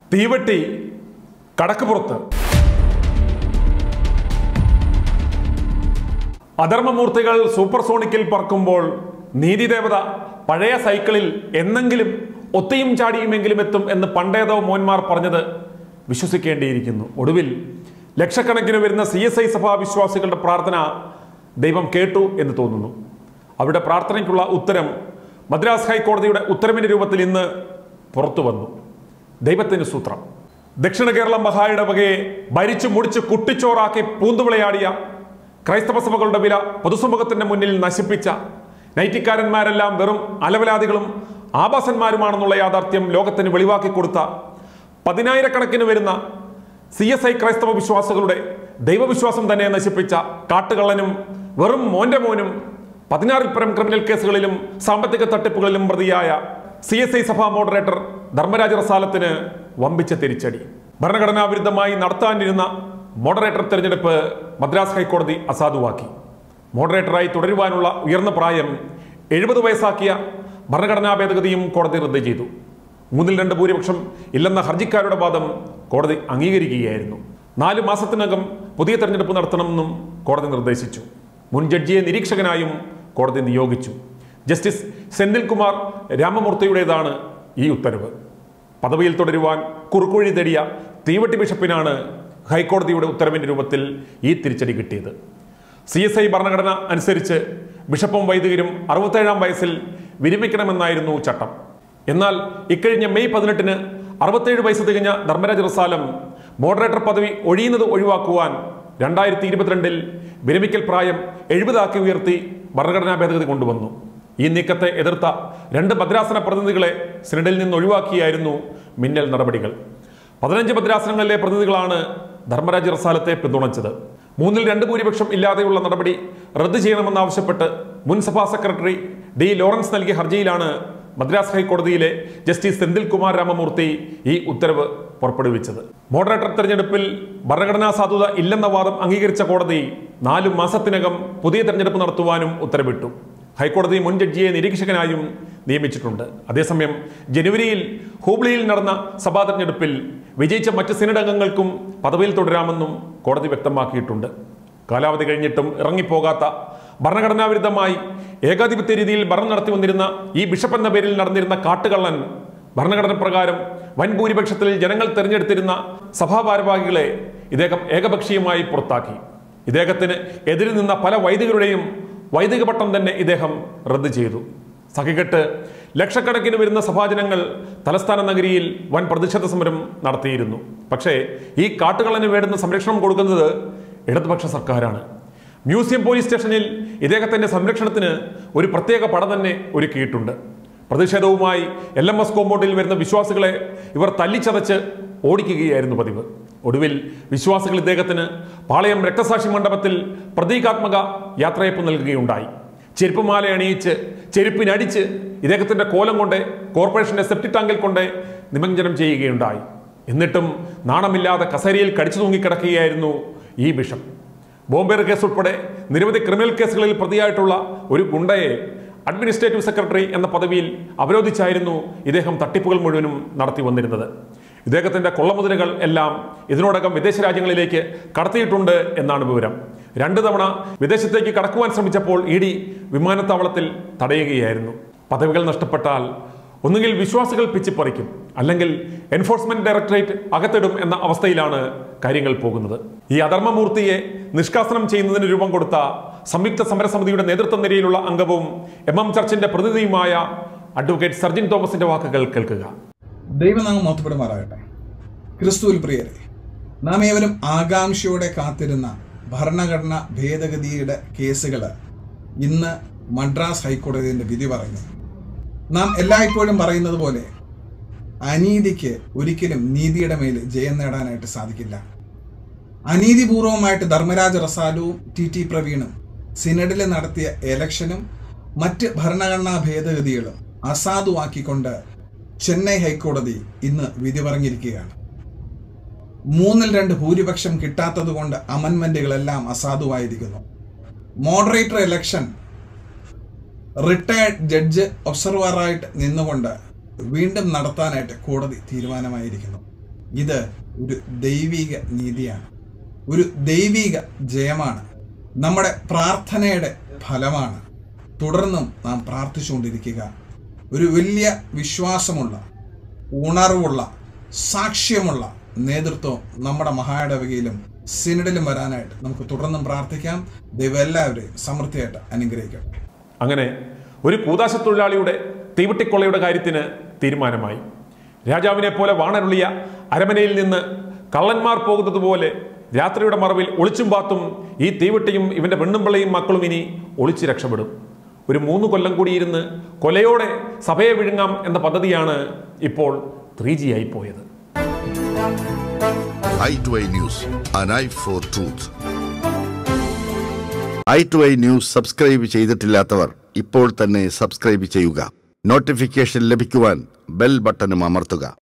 തീവട്ടി കടക്കുപുറത്ത് അധർമ്മമൂർത്തികൾ സൂപ്പർസോണിക്കിൽ പറക്കുമ്പോൾ നീതിദേവത പഴയ സൈക്കിളിൽ എന്നെങ്കിലും ഒത്തിയും ചാടിയുമെങ്കിലും എത്തും എന്ന് പണ്ടേതോ മോന്മാർ പറഞ്ഞത് വിശ്വസിക്കേണ്ടിയിരിക്കുന്നു ഒടുവിൽ ലക്ഷക്കണക്കിന് വരുന്ന സി എസ് ഐ സഭാ വിശ്വാസികളുടെ പ്രാർത്ഥന ദൈവം കേട്ടു എന്ന് തോന്നുന്നു അവരുടെ പ്രാർത്ഥനയ്ക്കുള്ള ഉത്തരം മദ്രാസ് ഹൈക്കോടതിയുടെ ഉത്തരവിന്റെ രൂപത്തിൽ ഇന്ന് പുറത്തു വന്നു ദൈവത്തിന് സൂത്രം ദക്ഷിണ കേരള മഹായിടവകയെ ഭരിച്ചു മുടിച്ച് കുട്ടിച്ചോറാക്കി പൂന്തുവിളയാടിയ ക്രൈസ്തവ സഭകളുടെ വില പൊതുസമൂഹത്തിന്റെ മുന്നിൽ നശിപ്പിച്ച നൈറ്റിക്കാരന്മാരെല്ലാം വെറും അലവലാദികളും ആഭാസന്മാരുമാണെന്നുള്ള യാഥാർത്ഥ്യം ലോകത്തിന് വെളിവാക്കി കൊടുത്ത പതിനായിരക്കണക്കിന് വരുന്ന സി എസ് ഐ ക്രൈസ്തവ വിശ്വാസികളുടെ ദൈവവിശ്വാസം തന്നെ നശിപ്പിച്ച കാട്ടുകള്ളനും വെറും മോന്റെ മോനും പതിനാറിൽ പരം ക്രിമിനൽ കേസുകളിലും സാമ്പത്തിക തട്ടിപ്പുകളിലും പ്രതിയായ സി എസ് ഐ സഭാ മോഡറേറ്റർ ധർമ്മരാജ റസാലത്തിന് വമ്പിച്ച തിരിച്ചടി ഭരണഘടനാ വിരുദ്ധമായി നടത്താനിരുന്ന മോഡറേറ്റർ തെരഞ്ഞെടുപ്പ് മദ്രാസ് ഹൈക്കോടതി അസാധുവാക്കി മോഡറേറ്ററായി തുടരുവാനുള്ള ഉയർന്ന പ്രായം എഴുപത് വയസ്സാക്കിയ ഭരണഘടനാ ഭേദഗതിയും കോടതി റദ്ദ് ചെയ്തു മൂന്നിൽ രണ്ട് ഭൂരിപക്ഷം ഇല്ലെന്ന ഹർജിക്കാരുടെ വാദം കോടതി അംഗീകരിക്കുകയായിരുന്നു നാല് മാസത്തിനകം പുതിയ തെരഞ്ഞെടുപ്പ് നടത്തണമെന്നും കോടതി നിർദ്ദേശിച്ചു മുൻ ജഡ്ജിയെ നിരീക്ഷകനായും കോടതി നിയോഗിച്ചു ജസ്റ്റിസ് സെന്തിൽകുമാർ രാമമൂർത്തിയുടേതാണ് ഈ ഉത്തരവ് പദവിയിൽ തുടരുവാൻ കുറുക്കുഴി തേടിയ തീവട്ടി ബിഷപ്പിനാണ് ഹൈക്കോടതിയുടെ ഉത്തരവിന്റെ രൂപത്തിൽ ഈ തിരിച്ചടി കിട്ടിയത് സി എസ് ഐ ഭരണഘടന അനുസരിച്ച് ബിഷപ്പും വൈദികരും അറുപത്തേഴാം വയസ്സിൽ വിരമിക്കണമെന്നായിരുന്നു ചട്ടം എന്നാൽ ഇക്കഴിഞ്ഞ മെയ് പതിനെട്ടിന് അറുപത്തേഴ് വയസ്സ് തികഞ്ഞ ധർമ്മരാജ് റസാലം മോഡറേറ്റർ പദവി ഒഴിയുന്നത് ഒഴിവാക്കുവാൻ രണ്ടായിരത്തി ഇരുപത്തിരണ്ടിൽ വിരമിക്കൽ പ്രായം എഴുപതാക്കി ഉയർത്തി ഭരണഘടനാ ഭേദഗതി കൊണ്ടുവന്നു ഈ നീക്കത്തെ എതിർത്ത രണ്ട് ഭദ്രാസന പ്രതിനിധികളെ സിനഡിൽ നിന്ന് ഒഴിവാക്കിയായിരുന്നു മിന്നൽ നടപടികൾ പതിനഞ്ച് ഭദ്രാസനങ്ങളിലെ പ്രതിനിധികളാണ് ധർമ്മരാജ് റസാലത്തെ പിന്തുണച്ചത് മൂന്നിൽ രണ്ട് ഭൂരിപക്ഷം ഇല്ലാതെയുള്ള നടപടി റദ്ദ് ചെയ്യണമെന്നാവശ്യപ്പെട്ട് മുൻ സഭാ സെക്രട്ടറി ഡി ലോറൻസ് നൽകിയ ഹർജിയിലാണ് മദ്രാസ് ഹൈക്കോടതിയിലെ ജസ്റ്റിസ് സെന്തിൽ കുമാർ രാമമൂർത്തി ഈ ഉത്തരവ് പുറപ്പെടുവിച്ചത് മോഡറേറ്റർ തെരഞ്ഞെടുപ്പിൽ ഭരണഘടനാ സാധുത ഇല്ലെന്ന വാദം അംഗീകരിച്ച കോടതി നാലു മാസത്തിനകം പുതിയ തെരഞ്ഞെടുപ്പ് നടത്തുവാനും ഉത്തരവിട്ടു ഹൈക്കോടതി മുൻ ജഡ്ജിയെ നിരീക്ഷകനായും നിയമിച്ചിട്ടുണ്ട് അതേസമയം ജനുവരിയിൽ ഹൂബ്ലിയിൽ നടന്ന സഭാ തെരഞ്ഞെടുപ്പിൽ വിജയിച്ച മറ്റ് സിനഡ് അംഗങ്ങൾക്കും പദവിയിൽ തുടരാമെന്നും കോടതി വ്യക്തമാക്കിയിട്ടുണ്ട് കാലാവധി കഴിഞ്ഞിട്ടും ഇറങ്ങിപ്പോകാത്ത ഭരണഘടനാ വിരുദ്ധമായി ഏകാധിപത്യ രീതിയിൽ ഭരണം നടത്തി വന്നിരുന്ന ഈ ബിഷപ്പ് എന്ന പേരിൽ നടന്നിരുന്ന കാട്ടുകള്ളൻ ഭരണഘടന പ്രകാരം വൻ ഭൂരിപക്ഷത്തിൽ ജനങ്ങൾ തെരഞ്ഞെടുത്തിരുന്ന സഭാ ഭാരവാഹികളെ ഇദ്ദേഹം ഏകപക്ഷീയമായി പുറത്താക്കി ഇദ്ദേഹത്തിന് എതിരിൽ നിന്ന പല വൈദികരുടെയും വൈദിക പട്ടം തന്നെ ഇദ്ദേഹം റദ്ദ് ചെയ്തു സഖികെട്ട് ലക്ഷക്കണക്കിന് വരുന്ന സഭാജനങ്ങൾ തലസ്ഥാന നഗരിയിൽ വൻ പ്രതിഷേധ സമരം നടത്തിയിരുന്നു പക്ഷേ ഈ കാട്ടുകള്ളന് വേണ്ടുന്ന സംരക്ഷണം കൊടുക്കുന്നത് ഇടതുപക്ഷ സർക്കാരാണ് മ്യൂസിയം പോലീസ് സ്റ്റേഷനിൽ ഇദ്ദേഹത്തിന്റെ സംരക്ഷണത്തിന് ഒരു പ്രത്യേക പട തന്നെ ഒരുക്കിയിട്ടുണ്ട് പ്രതിഷേധവുമായി എൽ എം എസ് കോമ്പൗണ്ടിൽ വരുന്ന വിശ്വാസികളെ ഇവർ തല്ലിച്ചതച്ച് ഓടിക്കുകയായിരുന്നു പതിവ് ഒടുവിൽ വിശ്വാസികൾ ഇദ്ദേഹത്തിന് പാളയം രക്തസാക്ഷി മണ്ഡപത്തിൽ പ്രതീകാത്മക യാത്രയപ്പ് നൽകുകയുണ്ടായി ചെരുപ്പുമാല അണിയിച്ച് ചെരുപ്പിനടിച്ച് ഇദ്ദേഹത്തിന്റെ കോലം കൊണ്ട് കോർപ്പറേഷന്റെ സെപ്റ്റി ടാങ്കിൽ കൊണ്ട് നിമഞ്ജനം ചെയ്യുകയുണ്ടായി എന്നിട്ടും നാണമില്ലാതെ കസേരയിൽ കടിച്ചു തൂങ്ങിക്കിടക്കുകയായിരുന്നു ഈ ബിഷപ്പ് ബോംബേർ കേസ് ഉൾപ്പെടെ നിരവധി ക്രിമിനൽ കേസുകളിൽ പ്രതിയായിട്ടുള്ള ഒരു ഗുണ്ടയെ അഡ്മിനിസ്ട്രേറ്റീവ് സെക്രട്ടറി എന്ന പദവിയിൽ അവരോധിച്ചായിരുന്നു ഇദ്ദേഹം തട്ടിപ്പുകൾ മുഴുവനും നടത്തി വന്നിരുന്നത് ഇദ്ദേഹത്തിന്റെ കൊള്ളമുതലുകൾ എല്ലാം ഇതിനോടകം വിദേശ രാജ്യങ്ങളിലേക്ക് കടത്തിയിട്ടുണ്ട് എന്നാണ് വിവരം രണ്ടു തവണ വിദേശത്തേക്ക് കടക്കുവാൻ ശ്രമിച്ചപ്പോൾ ഇ ഡി വിമാനത്താവളത്തിൽ തടയുകയായിരുന്നു പദവികൾ നഷ്ടപ്പെട്ടാൽ ഒന്നുകിൽ വിശ്വാസികൾ പിച്ചിപ്പറിക്കും അല്ലെങ്കിൽ എൻഫോഴ്സ്മെന്റ് ഡയറക്ടറേറ്റ് അകത്തിടും എന്ന അവസ്ഥയിലാണ് കാര്യങ്ങൾ പോകുന്നത് ഈ അധർമ്മമൂർത്തിയെ നിഷ്കാസനം ചെയ്യുന്നതിന് രൂപം കൊടുത്ത സംയുക്ത സമരസമിതിയുടെ നേതൃത്വ നിരയിലുള്ള അംഗവും എം എം ചർച്ചിന്റെ പ്രതിനിധിയുമായ അഡ്വക്കേറ്റ് സർജിൻ തോമസിന്റെ വാക്കുകൾ കേൾക്കുക ദൈവനാമം മോത്തപ്പെടുമാറാകട്ടെ ക്രിസ്തുവിൽ പ്രിയരെ നാം ഏവരും ആകാംക്ഷയോടെ കാത്തിരുന്ന ഭരണഘടന ഭേദഗതിയുടെ കേസുകൾ ഇന്ന് മദ്രാസ് ഹൈക്കോടതിയുടെ വിധി പറഞ്ഞു നാം എല്ലായ്പ്പോഴും പറയുന്നത് പോലെ അനീതിക്ക് ഒരിക്കലും നീതിയുടെ മേൽ ജയം നേടാനായിട്ട് സാധിക്കില്ല അനീതിപൂർവമായിട്ട് ധർമ്മരാജ റസാലുവും ടി ടി പ്രവീണും സിനഡിൽ നടത്തിയ എലക്ഷനും മറ്റ് ഭരണഘടനാ ഭേദഗതികളും അസാധുവാക്കിക്കൊണ്ട് ചെന്നൈ ഹൈക്കോടതി ഇന്ന് വിധി പറഞ്ഞിരിക്കുകയാണ് മൂന്നിൽ രണ്ട് ഭൂരിപക്ഷം കിട്ടാത്തത് കൊണ്ട് അമൻമെന്റുകളെല്ലാം അസാധുവായിരിക്കുന്നു മോഡറേറ്റർ ഇലക്ഷൻ റിട്ടയർഡ് ജഡ്ജ് ഒബ്സർവറായിട്ട് നിന്നുകൊണ്ട് വീണ്ടും നടത്താനായിട്ട് കോടതി തീരുമാനമായിരിക്കുന്നു ഇത് ഒരു ദൈവിക നീതിയാണ് ഒരു ദൈവിക ജയമാണ് നമ്മുടെ പ്രാർത്ഥനയുടെ ഫലമാണ് തുടർന്നും നാം പ്രാർത്ഥിച്ചുകൊണ്ടിരിക്കുക ഒരു വലിയ വിശ്വാസമുള്ള ഉണർവുള്ള സാക്ഷ്യമുള്ള നേതൃത്വം നമ്മുടെ മഹായിടവകയിലും സിനഡിലും വരാനായിട്ട് നമുക്ക് തുടർന്നും പ്രാർത്ഥിക്കാം ദൈവം എല്ലാവരെയും സമൃദ്ധിയായിട്ട് അനുഗ്രഹിക്കട്ടെ അങ്ങനെ ഒരു കൂതാശ തൊഴിലാളിയുടെ തീവട്ടിക്കൊള്ളയുടെ കാര്യത്തിന് തീരുമാനമായി രാജാവിനെ പോലെ വാണരുളിയ അരമനയിൽ നിന്ന് കള്ളന്മാർ പോകുന്നത് പോലെ രാത്രിയുടെ മറവിൽ ഒളിച്ചും പാത്തും ഈ തീവട്ടിയും ഇവന്റെ പെണ്ണുമ്പിള്ളയും മക്കളും ഇനി ഒളിച്ച് രക്ഷപ്പെടും ഒരു മൂന്ന് കൊല്ലം കൂടി ഇരുന്ന് കൊലയോടെ സഭയെ വിഴുങ്ങാം എന്ന പദ്ധതിയാണ് ഇപ്പോൾ ത്രീ ജി ആയി പോയത് I to I news an eye for truth I to I news subscribe ചെയ്തിട്ടില്ലാത്തവർ ഇപ്പോൾ തന്നെ സബ്സ്ക്രൈബ് ചെയ്യുക നോട്ടിഫിക്കേഷൻ ലഭിക്കുവാൻ ബെൽ ബട്ടണും അമർത്തുക